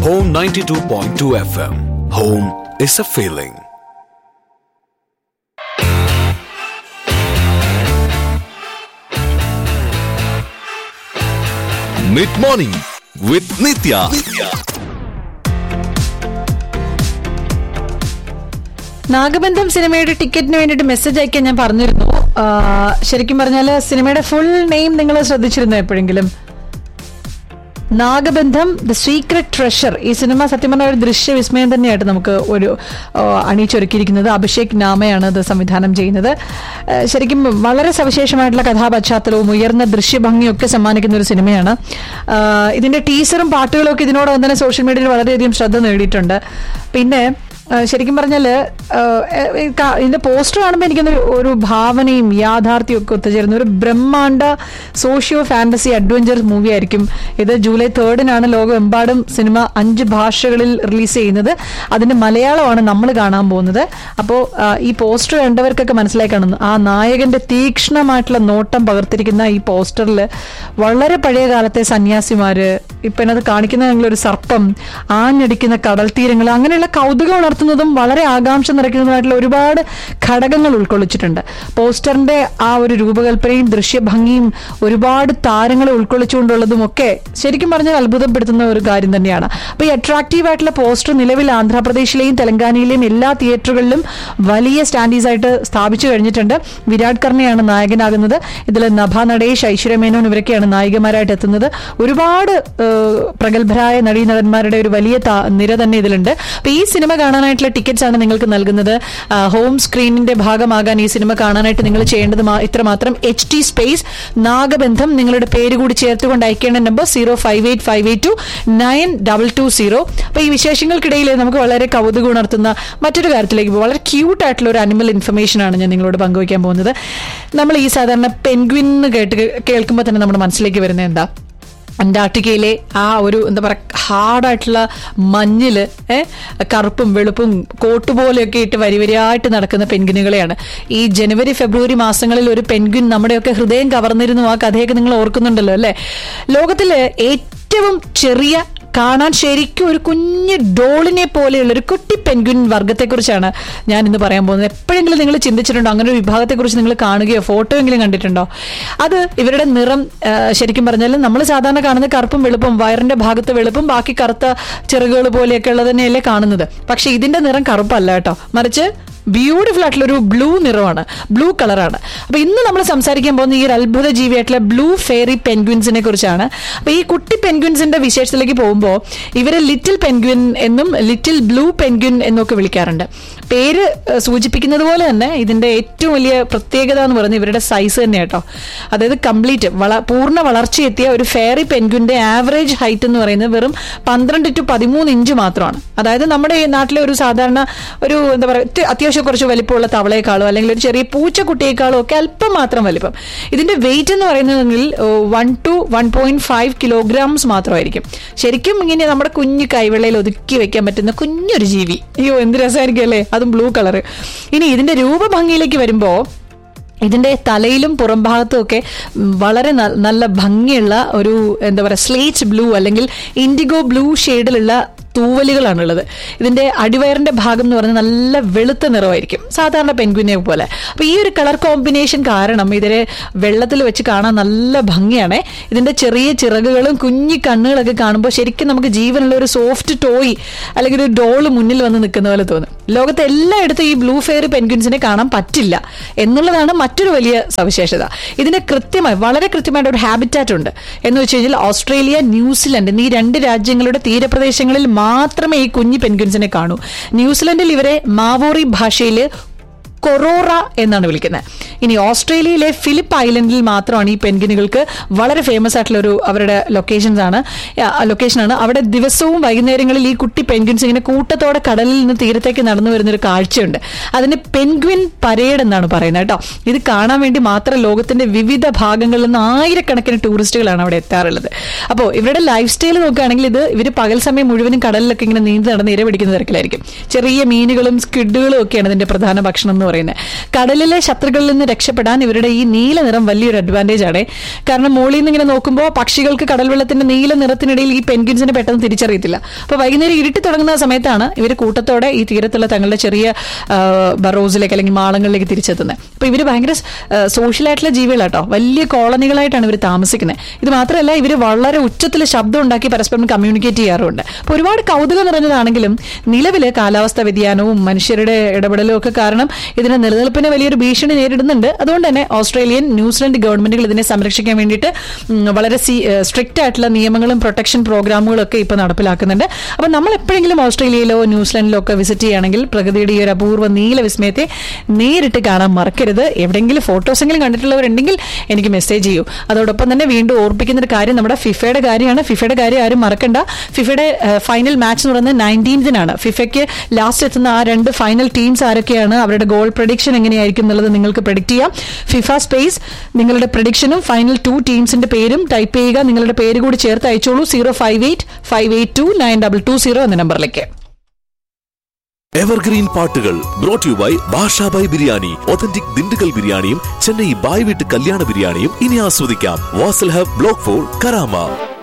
Home 92.2 FM. Home is a feeling. Mid morning with Nitya. നാഗബന്ധം സിനിമയുടെ ടിക്കറ്റിന് വേണ്ടിയിട്ട് message അയക്കാൻ ഞാൻ പറഞ്ഞിരുന്നു ആ, ശരിക്കും പറഞ്ഞാൽ സിനിമയുടെ ഫുൾ നെയിം നിങ്ങൾ ശ്രദ്ധിച്ചിരുന്നോ എപ്പോഴെങ്കിലും നാഗബന്ധം ദ സീക്രട്ട് ട്രഷർ ഈ സിനിമ സത്യം പറഞ്ഞ ഒരു ദൃശ്യവിസ്മയം തന്നെയായിട്ട് നമുക്ക് ഒരു ആ, അണിയിച്ചൊരുക്കിയിരിക്കുന്നത് അഭിഷേക് നാമയാണ് ഇത് സംവിധാനം ചെയ്യുന്നത് ആ, ശരിക്കും വളരെ സവിശേഷമായിട്ടുള്ള കഥാപശ്ചാത്തലവും ഉയർന്ന ദൃശ്യഭംഗിയും ഒക്കെ സമ്മാനിക്കുന്ന ഒരു സിനിമയാണ് ആ, ഇതിന്റെ ടീസറും പാട്ടുകളും ഒക്കെ ഇതിനോടൊപ്പം തന്നെ സോഷ്യൽ മീഡിയയിൽ വളരെയധികം ശ്രദ്ധ നേടിയിട്ടുണ്ട് പിന്നെ ആ, ശരിക്കും പറഞ്ഞാൽ ഇതിന്റെ പോസ്റ്റർ കാണുമ്പോൾ എനിക്കൊന്ന് ഒരു ഭാവനയും യാഥാർത്ഥ്യവും ഒക്കെ ഒത്തുചേരുന്ന ഒരു ബ്രഹ്മാണ്ഡ സോഷ്യോ ഫാന്റസി അഡ്വഞ്ചർ മൂവി ആയിരിക്കും ഇത് ജൂലൈ തേർഡിനാണ് ലോകമെമ്പാടും സിനിമ അഞ്ച് ഭാഷകളിൽ റിലീസ് ചെയ്യുന്നത് അതിന്റെ മലയാളമാണ് നമ്മൾ കാണാൻ പോകുന്നത് അപ്പോൾ ഈ പോസ്റ്റർ കണ്ടവർക്കൊക്കെ മനസ്സിലായി കാണുന്നു ആ നായകന്റെ തീക്ഷ്ണമായിട്ടുള്ള നോട്ടം പകർത്തിരിക്കുന്ന ഈ പോസ്റ്ററിൽ വളരെ പഴയ കാലത്തെ സന്യാസിമാര് ഇപ്പൊ എന്നത് കാണിക്കുന്ന ഒരു സർപ്പം ആഞ്ഞടിക്കുന്ന കടൽ തീരങ്ങൾ അങ്ങനെയുള്ള കൗതുകം ഉണർത്തുന്നതും വളരെ ആകാംക്ഷ നിറയ്ക്കുന്നതുമായിട്ടുള്ള ഒരുപാട് ഘടകങ്ങൾ ഉൾക്കൊള്ളിച്ചിട്ടുണ്ട് പോസ്റ്ററിന്റെ ആ ഒരു രൂപകൽപ്പനയും ദൃശ്യഭംഗിയും ഒരുപാട് താരങ്ങളെ ഉൾക്കൊള്ളിച്ചുകൊണ്ടുള്ളതും ഒക്കെ ശരിക്കും പറഞ്ഞാൽ അത്ഭുതപ്പെടുത്തുന്ന ഒരു കാര്യം തന്നെയാണ് അപ്പൊ ഈ അട്രാക്റ്റീവ് ആയിട്ടുള്ള പോസ്റ്റർ നിലവിൽ ആന്ധ്രാപ്രദേശിലെയും തെലങ്കാനയിലെയും എല്ലാ തിയേറ്ററുകളിലും വലിയ സ്റ്റാൻഡീസ് ആയിട്ട് സ്ഥാപിച്ചു കഴിഞ്ഞിട്ടുണ്ട് വിരാട് കർണയാണ് നായകനാകുന്നത് ഇതിൽ നഭ നടേഷ് ഐശ്വര്യ മേനോൻ ഇവരൊക്കെയാണ് നായികമാരായിട്ട് എത്തുന്നത് ഒരുപാട് ഏഹ്, പ്രഗത്ഭരായ നടീനടന്മാരുടെ ഒരു വലിയ താ- നിര തന്നെ ഇതിലുണ്ട് അപ്പൊ ഈ സിനിമ കാണാനായിട്ടുള്ള ടിക്കറ്റ്സ് ആണ് നിങ്ങൾക്ക് നൽകുന്നത് ആ, ഹോം സ്ക്രീനിന്റെ ഭാഗമാകാൻ ഈ സിനിമ കാണാനായിട്ട് നിങ്ങൾ ചെയ്യേണ്ടത് മാ- ഇത്രമാത്രം എച്ച് ടി സ്പേസ് നാഗബന്ധം നിങ്ങളുടെ പേര് കൂടി ചേർത്തുകൊണ്ട് അയക്കേണ്ട number zero five eight five eight two nine double two zero അപ്പൊ ഈ വിശേഷങ്ങൾക്കിടയിൽ നമുക്ക് വളരെ കൗതുകം ഉണർത്തുന്ന മറ്റൊരു കാര്യത്തിലേക്ക് പോകും വളരെ ക്യൂട്ട് ആയിട്ടുള്ള ഒരു അനിമൽ ഇൻഫർമേഷൻ ആണ് ഞാൻ നിങ്ങളോട് പങ്കുവയ്ക്കാൻ പോകുന്നത് നമ്മൾ ഈ സാധാരണ പെൻഗ്വിൻ എന്ന് കേട്ട് കേൾക്കുമ്പോൾ തന്നെ നമ്മുടെ മനസ്സിലേക്ക് വരുന്നത് എന്താ അന്റാർട്ടിക്കയിലെ ആ ഒരു എന്താ പറയുക ഹാർഡായിട്ടുള്ള മഞ്ഞില് ഏഹ് കറുപ്പും വെളുപ്പും കോട്ട് പോലെയൊക്കെ ഇട്ട് വരി വരിയായിട്ട് നടക്കുന്ന പെൻഗ്വിനുകളെയാണ് ഈ ജനുവരി ഫെബ്രുവരി മാസങ്ങളിൽ ഒരു പെൻഗ്വിൻ നമ്മുടെയൊക്കെ ഹൃദയം കവർന്നിരുന്നു ആ കഥയൊക്കെ നിങ്ങൾ ഓർക്കുന്നുണ്ടല്ലോ അല്ലെ ലോകത്തിലെ ഏറ്റവും ചെറിയ കാണാൻ ശരിക്കും ഒരു കുഞ്ഞ് ഡോളിനെ പോലെയുള്ള ഒരു കുട്ടി പെൻഗ്വിൻ വർഗത്തെക്കുറിച്ചാണ് ഞാൻ ഇന്ന് പറയാൻ പോകുന്നത് എപ്പോഴെങ്കിലും നിങ്ങൾ ചിന്തിച്ചിട്ടുണ്ടോ അങ്ങനെ ഒരു വിഭാഗത്തെക്കുറിച്ച് നിങ്ങൾ കാണുകയോ ഫോട്ടോ എങ്കിലും കണ്ടിട്ടുണ്ടോ അത് ഇവരുടെ നിറം ആ, ശരിക്കും പറഞ്ഞാൽ നമ്മൾ സാധാരണ കാണുന്ന കറുപ്പും വെളുപ്പും വയറിന്റെ ഭാഗത്ത് വെളുപ്പും ബാക്കി കറുത്ത ചിറകുകൾ പോലെയൊക്കെ ഉള്ളത് തന്നെയല്ലേ കാണുന്നത് പക്ഷെ ഇതിന്റെ നിറം കറുപ്പല്ല കേട്ടോ മറിച്ച് ബ്യൂട്ടിഫുൾ ആയിട്ടുള്ള ഒരു ബ്ലൂ നിറമാണ് ബ്ലൂ കളറാണ് അപ്പൊ ഇന്ന് നമ്മൾ സംസാരിക്കാൻ പോകുന്ന ഈ ഒരു അത്ഭുത ജീവിയായിട്ടുള്ള ബ്ലൂ ഫെയറി പെൻഗ്വിൻസിനെ കുറിച്ചാണ് അപ്പൊ ഈ കുട്ടി പെൻഗ്വിൻസിന്റെ വിശേഷത്തിലേക്ക് പോകുമ്പോൾ ഇവരെ ലിറ്റിൽ പെൻഗ്വിൻ എന്നും ലിറ്റിൽ ബ്ലൂ പെൻഗ്വിൻ എന്നൊക്കെ വിളിക്കാറുണ്ട് പേര് ഏഹ്, സൂചിപ്പിക്കുന്നത് പോലെ തന്നെ ഇതിന്റെ ഏറ്റവും വലിയ പ്രത്യേകത എന്ന് പറയുന്നത് ഇവരുടെ സൈസ് തന്നെ കേട്ടോ അതായത് കംപ്ലീറ്റ് വള പൂർണ്ണ വളർച്ചയെത്തിയ ഒരു ഫെയറി പെൻഗ്വിന്റെ ആവറേജ് ഹൈറ്റ് എന്ന് പറയുന്നത് വെറും പന്ത്രണ്ട് ടു പതിമൂന്ന് ഇഞ്ച് മാത്രമാണ് അതായത് നമ്മുടെ ഈ നാട്ടിലെ ഒരു സാധാരണ ഒരു എന്താ പറയുക അത്യാവശ്യം കുറച്ച് വലിപ്പമുള്ള തവളയെക്കാളോ അല്ലെങ്കിൽ ഒരു ചെറിയ പൂച്ചക്കുട്ടിയേക്കാളോ ഒക്കെ അല്പം മാത്രം വലിപ്പം ഇതിന്റെ വെയിറ്റ് എന്ന് പറയുന്നതെങ്കിൽ one two one point five kilograms മാത്രമായിരിക്കും ശരിക്കും ഇങ്ങനെ നമ്മുടെ കുഞ്ഞു കൈവെള്ളയിൽ ഒതുക്കി വെക്കാൻ പറ്റുന്ന കുഞ്ഞൊരു ജീവി അയ്യോ എന്ത് രസമായിരിക്കും അല്ലേ അതും ബ്ലൂ കളർ ഇനി ഇതിന്റെ രൂപഭംഗിയിലേക്ക് വരുമ്പോൾ ഇതിന്റെ തലയിലും പുറം ഭാഗത്തും ഒക്കെ ഉം, വളരെ ന- നല്ല ഭംഗിയുള്ള ഒരു എന്താ പറയുക സ്ലേറ്റ് ബ്ലൂ അല്ലെങ്കിൽ ഇൻഡിഗോ ബ്ലൂ ഷെയ്ഡിലുള്ള തൂവലുകളാണുള്ളത് ഇതിന്റെ അടിവയറിന്റെ ഭാഗം എന്ന് പറയുന്നത് നല്ല വെളുത്ത നിറമായിരിക്കും സാധാരണ പെൻഗ്വിനെ പോലെ അപ്പൊ ഈ ഒരു കളർ കോമ്പിനേഷൻ കാരണം ഇതിനെ വെള്ളത്തിൽ വെച്ച് കാണാൻ നല്ല ഭംഗിയാണ് ഇതിന്റെ ചെറിയ ചിറകുകളും കുഞ്ഞി കണ്ണുകളൊക്കെ കാണുമ്പോൾ ശരിക്കും നമുക്ക് ജീവനുള്ള ഒരു സോഫ്റ്റ് ടോയ് അല്ലെങ്കിൽ ഒരു ഡോള് മുന്നിൽ വന്ന് നിൽക്കുന്ന പോലെ തോന്നും ലോകത്തെ എല്ലായിടത്തും ഈ ബ്ലൂ ഫെയർ പെൻഗ്വിൻസിനെ കാണാൻ പറ്റില്ല എന്നുള്ളതാണ് മറ്റൊരു വലിയ സവിശേഷത ഇതിന് കൃത്യമായി വളരെ കൃത്യമായിട്ട് ഒരു ഹാബിറ്റാറ്റ് ഉണ്ട് എന്ന് വെച്ച് കഴിഞ്ഞാൽ ഓസ്ട്രേലിയ ന്യൂസിലൻഡ് എന്നീ രണ്ട് രാജ്യങ്ങളുടെ തീരപ്രദേശങ്ങളിൽ മാത്രമേ ഈ കുഞ്ഞു പെൻഗ്വിൻസിനെ കാണൂ ന്യൂസിലൻഡിൽ ഇവരെ മാവോറി ഭാഷയിൽ കൊറോറ എന്നാണ് വിളിക്കുന്നത് ഇനി ഓസ്ട്രേലിയയിലെ ഫിലിപ്പ് ഐലൻഡിൽ മാത്രമാണ് ഈ പെൻഗിനുകൾക്ക് വളരെ ഫേമസ് ആയിട്ടുള്ള ഒരു അവരുടെ ലൊക്കേഷൻസ് ആണ് ലൊക്കേഷനാണ് അവിടെ ദിവസവും വൈകുന്നേരങ്ങളിൽ ഈ കുട്ടി പെൻഗ്വിൻസ് ഇങ്ങനെ കൂട്ടത്തോടെ കടലിൽ നിന്ന് തീരത്തേക്ക് നടന്നു വരുന്ന ഒരു കാഴ്ചയുണ്ട് അതിന് പെൻഗ്വിൻ പരേഡ് എന്നാണ് പറയുന്നത് കേട്ടോ ഇത് കാണാൻ വേണ്ടി മാത്രം ലോകത്തിന്റെ വിവിധ ഭാഗങ്ങളിൽ നിന്ന് ആയിരക്കണക്കിന് ടൂറിസ്റ്റുകളാണ് അവിടെ എത്താറുള്ളത് അപ്പോൾ ഇവരുടെ ലൈഫ് സ്റ്റൈൽ നോക്കുകയാണെങ്കിൽ ഇത് ഇവർ പകൽ സമയം മുഴുവനും കടലിലൊക്കെ ഇങ്ങനെ നീന്തി നടന്ന് ഇര പിടിക്കുന്ന തിരക്കിലായിരിക്കും ചെറിയ മീനുകളും സ്കിഡുകളും ഒക്കെയാണ് ഇതിന്റെ പ്രധാന ഭക്ഷണം എന്ന് പറയുന്നത് പറയുന്നത് കടലിലെ ശത്രുക്കളിൽ നിന്ന് രക്ഷപ്പെടാൻ ഇവരുടെ ഈ നീല നിറം വലിയൊരു അഡ്വാൻറ്റേജ് ആണ് കാരണം മുകളിൽ നിന്ന് ഇങ്ങനെ നോക്കുമ്പോൾ പക്ഷികൾക്ക് കടൽ വെള്ളത്തിന്റെ നീല നിറത്തിനിടയിൽ ഈ പെൻഗിൻസിനെ പെട്ടെന്ന് തിരിച്ചറിയത്തില്ല അപ്പോൾ വൈകുന്നേരം ഇരുട്ടി തുടങ്ങുന്ന സമയത്താണ് ഇവർ കൂട്ടത്തോടെ ഈ തീരത്തുള്ള തങ്ങളുടെ ചെറിയ ആ, ബറോസിലേക്ക് അല്ലെങ്കിൽ മാളങ്ങളിലേക്ക് തിരിച്ചെത്തുന്നത് അപ്പോൾ ഇവർ ഭയങ്കര സോഷ്യലായിട്ടുള്ള ജീവികളാട്ടോ വലിയ കോളനികളായിട്ടാണ് ഇവർ താമസിക്കുന്നത് ഇത് മാത്രമല്ല ഇവർ വളരെ ഉച്ചത്തിൽ ശബ്ദം ഉണ്ടാക്കി പരസ്പരം കമ്മ്യൂണിക്കേറ്റ് ചെയ്യാറുണ്ട് അപ്പോൾ ഒരുപാട് കൗതുകം നിറഞ്ഞതാണെങ്കിലും നിലവിൽ കാലാവസ്ഥാ വ്യതിയാനവും മനുഷ്യരുടെ ഇടപെടലും ഒക്കെ കാരണം ഇതിന്റെ നിലനിൽപ്പിന് വലിയൊരു ഭീഷണി നേരിടുന്നുണ്ട് അതുകൊണ്ട് തന്നെ ഓസ്ട്രേലിയൻ ന്യൂസിലൻഡ് ഗവൺമെന്റുകൾ ഇതിനെ സംരക്ഷിക്കാൻ വേണ്ടിയിട്ട് ഉം, വളരെ സ്ട്രിക്റ്റ് ആയിട്ടുള്ള നിയമങ്ങളും പ്രൊട്ടക്ഷൻ പ്രോഗ്രാമുകളും ഒക്കെ ഇപ്പോൾ നടപ്പിലാക്കുന്നുണ്ട് അപ്പോൾ നമ്മൾ എപ്പോഴെങ്കിലും ഓസ്ട്രേലിയയിലോ ന്യൂസിലൻഡിലോ ഒക്കെ വിസിറ്റ് ചെയ്യുകയാണെങ്കിൽ പ്രകൃതിയുടെ ഈ ഒരു അപൂർവ നീല വിസ്മയത്തെ നേരിട്ട് കാണാൻ മറക്കരുത് എവിടെയെങ്കിലും ഫോട്ടോസെങ്കിലും കണ്ടിട്ടുള്ളവരുണ്ടെങ്കിൽ എനിക്ക് മെസ്സേജ് ചെയ്യൂ അതോടൊപ്പം തന്നെ വീണ്ടും ഓർപ്പിക്കുന്ന ഒരു കാര്യം നമ്മുടെ ഫിഫയുടെ കാര്യമാണ് ഫിഫയുടെ കാര്യം ആരും മറക്കണ്ട ഫിഫയുടെ ഫൈനൽ മാച്ച് എന്ന് പറയുന്നത് നയൻറ്റീൻത്തിനാണ് ഫിഫയ്ക്ക് ലാസ്റ്റ് എത്തുന്ന ആ രണ്ട് ഫൈനൽ ടീംസ് ആരൊക്കെയാണ് അവരുടെ ഗോൾ പ്രഡിക്ഷൻ എങ്ങനെയായിരിക്കും എന്നുള്ളത് നിങ്ങൾക്ക് പ്രഡിക്റ്റ് ചെയ്യാം ഫിഫ സ്പേസ് നിങ്ങളുടെ പ്രഡിക്ഷനും ഫൈനൽ ടു ടീംസിന്റെ പേരും ടൈപ്പ് ചെയ്യുക നിങ്ങളുടെ പേര് കൂടി ചേർത്ത് അയച്ചോളൂ zero five eight five eight two nine double two zero എന്ന നമ്പറിലേക്ക് എവർഗ്രീൻ പാട്ടുകൾ brought you by Basha Bhai biryani authentic Dindigul ബിരിയാണിയും ചെന്നൈ ബായ് വീട്ട് കല്യാണ ബിരിയാണിയും ഇനി ആസ്വദിക്കാം Vasal hub block four Karama